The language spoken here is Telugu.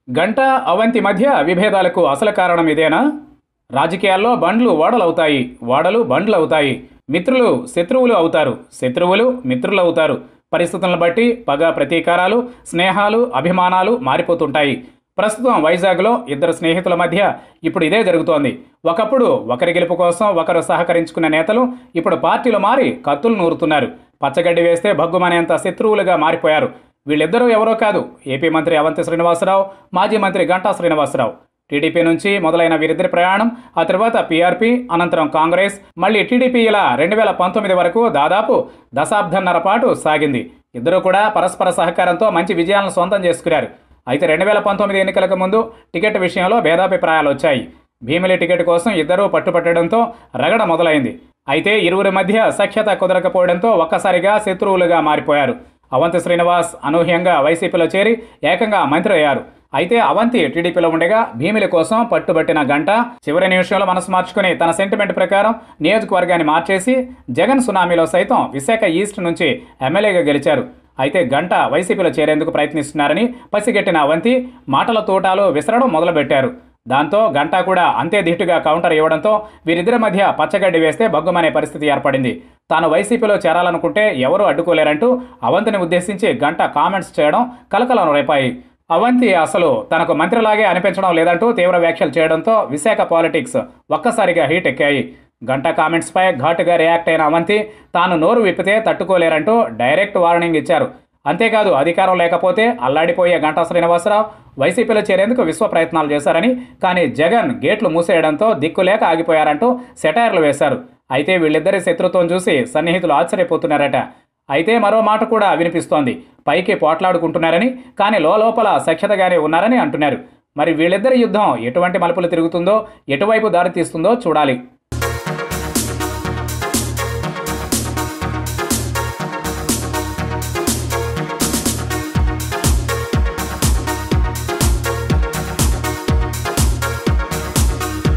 గంట అవంతి మధ్య విభేదాలకు అసలు కారణం ఇదేనా రాజకీయాల్లో బండ్లు ఓడలవుతాయి ఓడలు బండ్లు అవుతాయి మిత్రులు శత్రువులు అవుతారు శత్రువులు మిత్రులు అవుతారు పరిస్థితులను బట్టి పగ ప్రతీకారాలు స్నేహాలు అభిమానాలు మారిపోతుంటాయి ప్రస్తుతం వైజాగ్లో ఇద్దరు స్నేహితుల మధ్య ఇప్పుడు ఇదే జరుగుతోంది ఒకప్పుడు ఒకరి గెలుపు కోసం ఒకరు సహకరించుకున్న నేతలు ఇప్పుడు పార్టీలు మారి కత్తులు నూరుతున్నారు పచ్చగడ్డి వేస్తే భగ్గుమనేంత శత్రువులుగా మారిపోయారు వీళ్ళిద్దరూ ఎవరో కాదు ఏపీ మంత్రి అవంతి శ్రీనివాసరావు మాజీ మంత్రి గంటా శ్రీనివాసరావు టీడీపీ నుంచి మొదలైన వీరిద్దరి ప్రయాణం ఆ తర్వాత పీఆర్పీ అనంతరం కాంగ్రెస్ మళ్ళీ టీడీపీ ఇలా రెండు వేల పంతొమ్మిది వరకు దాదాపు దశాబ్దన్నర పాటు సాగింది ఇద్దరు కూడా పరస్పర సహకారంతో మంచి విజయాలను సొంతం చేసుకున్నారు అయితే రెండు వేల పంతొమ్మిది ఎన్నికలకు ముందు టికెట్ విషయంలో భేదాభిప్రాయాలు వచ్చాయి భీమిలి టికెట్ కోసం ఇద్దరూ పట్టుపట్టడంతో రగడ మొదలైంది అయితే ఇరువురి మధ్య సఖ్యత కుదరకపోవడంతో ఒక్కసారిగా శత్రువులుగా మారిపోయారు అవంతి శ్రీనివాస్ అనూహ్యంగా వైసీపీలో చేరి ఏకంగా మంత్రి అయ్యారు అయితే అవంతి టీడీపీలో ఉండగా భీమిలి కోసం పట్టుబట్టిన గంట చివరి నిమిషంలో మనసు మార్చుకుని తన సెంటిమెంట్ ప్రకారం నియోజకవర్గాన్ని మార్చేసి జగన్ సునామీలో సైతం విశాఖ ఈస్ట్ నుంచి ఎమ్మెల్యేగా గెలిచారు అయితే గంట వైసీపీలో చేరేందుకు ప్రయత్నిస్తున్నారని పసిగట్టిన అవంతి మాటల తోటాలు విసరడం మొదలుపెట్టారు దాంతో గంటా కూడా అంతే ధీటుగా కౌంటర్ ఇవ్వడంతో వీరిద్దరి మధ్య పచ్చగడ్డి వేస్తే బగ్గుమనే పరిస్థితి ఏర్పడింది తాను వైసీపీలో చేరాలనుకుంటే ఎవరూ అడ్డుకోలేరంటూ అవంతిని ఉద్దేశించి గంట కామెంట్స్ చేయడం కలకలం రేపాయి అవంతి అసలు తనకు మంత్రిలాగే అనిపించడం లేదంటూ తీవ్ర వ్యాఖ్యలు చేయడంతో విశాఖ పాలిటిక్స్ ఒక్కసారిగా హీట్ ఎక్కాయి గంట కామెంట్స్పై ఘాటుగా రియాక్ట్ అయిన అవంతి తాను నోరు విప్పితే తట్టుకోలేరంటూ డైరెక్ట్ వార్నింగ్ ఇచ్చారు అంతేకాదు అధికారం లేకపోతే అల్లాడిపోయే గంటా శ్రీనివాసరావు వైసీపీలో చేరేందుకు విశ్వ ప్రయత్నాలు చేశారని కానీ జగన్ గేట్లు మూసేయడంతో దిక్కులేక ఆగిపోయారంటూ సెటైర్లు వేశారు అయితే వీళ్ళిద్దరి శత్రుత్వం చూసి సన్నిహితులు ఆశ్చర్యపోతున్నారట అయితే మరో మాట కూడా వినిపిస్తోంది పైకి పోట్లాడుకుంటున్నారని కానీ లోపల సఖ్యతగానే ఉన్నారని అంటున్నారు మరి వీళ్ళిద్దరి యుద్ధం ఎటువంటి మలుపులు తిరుగుతుందో ఎటువైపు దారి తీస్తుందో చూడాలి